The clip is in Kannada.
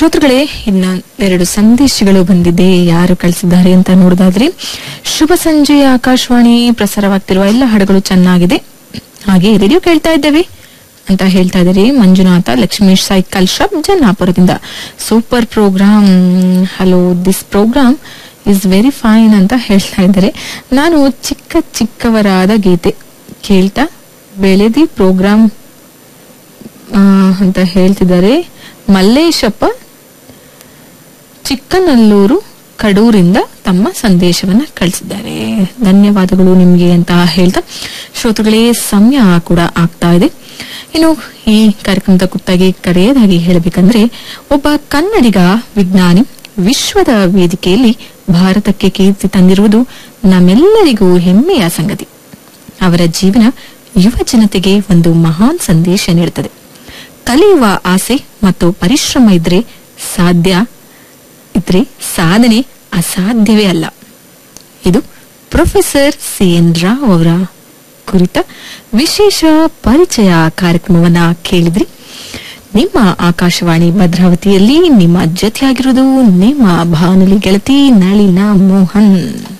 ಶ್ರೋತೃಗಳೇ ಇನ್ನ ಎರಡು ಸಂದೇಶಗಳು ಬಂದಿದೆ ಯಾರು ಕಳಿಸಿದ್ದಾರೆ ಅಂತ ನೋಡೋದಾದ್ರೆ ಶುಭ ಸಂಜೆ ಆಕಾಶವಾಣಿ ಪ್ರಸಾರವಾಗ್ತಿರುವ ಎಲ್ಲ ಹಾಡುಗಳು ಚೆನ್ನಾಗಿದೆ ಹಾಗೆ ರೇಡಿಯೋ ಕೇಳ್ತಾ ಇದ್ದೇವೆ ಅಂತ ಹೇಳ್ತಾ ಇದ್ದಾರೆ ಮಂಜುನಾಥ ಲಕ್ಷ್ಮೀಶ್ ಸೈಕಲ್ ಶಾಪ್ ಜನ್ನಾಪುರದಿಂದ super program hello this program is very fine ಅಂತ ಹೇಳ್ತಾ ಇದ್ದಾರೆ ನಾನು ಚಿಕ್ಕ ಚಿಕ್ಕವರಾದ ಗೀತೆ ಕೇಳ್ತಾ ಬೆಳೆದಿ ಪ್ರೋಗ್ರಾಮ್ ಆ, ಅಂತ ಹೇಳ್ತಿದ್ದಾರೆ ಮಲ್ಲೇಶಪ್ಪ ಚಿಕ್ಕನಲ್ಲೂರು ಕಡೂರಿಂದ ತಮ್ಮ ಸಂದೇಶವನ್ನ ಕಳಿಸಿದ್ದಾರೆ ಧನ್ಯವಾದಗಳು ನಿಮ್ಗೆ ಅಂತ ಹೇಳ್ತಾ ಶ್ರೋತೃಗಳೇ ಸಮಯ ಕೂಡ ಆಗ್ತಾ ಇದೆ ಇನ್ನು ಈ ಕಾರ್ಯಕ್ರಮದ ಕುರಿತಾಗಿ ಕಡೆಯದಾಗಿ ಹೇಳಬೇಕಂದ್ರೆ ಒಬ್ಬ ಕನ್ನಡಿಗ ವಿಜ್ಞಾನಿ ವಿಶ್ವದ ವೇದಿಕೆಯಲ್ಲಿ ಭಾರತಕ್ಕೆ ಕೀರ್ತಿ ತಂದಿರುವುದು ನಮ್ಮೆಲ್ಲರಿಗೂ ಹೆಮ್ಮೆಯ ಸಂಗತಿ ಅವರ ಜೀವನ ಯುವ ಜನತೆಗೆ ಒಂದು ಮಹಾನ್ ಸಂದೇಶ ನೀಡುತ್ತದೆ ಕಲಿಯುವ ಆಸೆ ಮತ್ತು ಪರಿಶ್ರಮ ಇದ್ರೆ ಸಾಧ್ಯ ಇದ್ರೆ ಸಾಧನೆ ಅಸಾಧ್ಯವೇ ಅಲ್ಲ ಇದು ಪ್ರೊಫೆಸರ್ ಸಿ ಎನ್ ರಾವ್ ಅವರ ಕುರಿತ ವಿಶೇಷ ಪರಿಚಯ ಕಾರ್ಯಕ್ರಮವನ್ನ ಕೇಳಿದ್ರಿ ನಿಮ್ಮ ಆಕಾಶವಾಣಿ ಭದ್ರಾವತಿಯಲ್ಲಿ ನಿಮ್ಮ ಜೊತೆಯಾಗಿರುವುದು ನಿಮ್ಮ ಬಾನುಲಿ ಗೆಳತಿ ನಳಿನ ಮೋಹನ್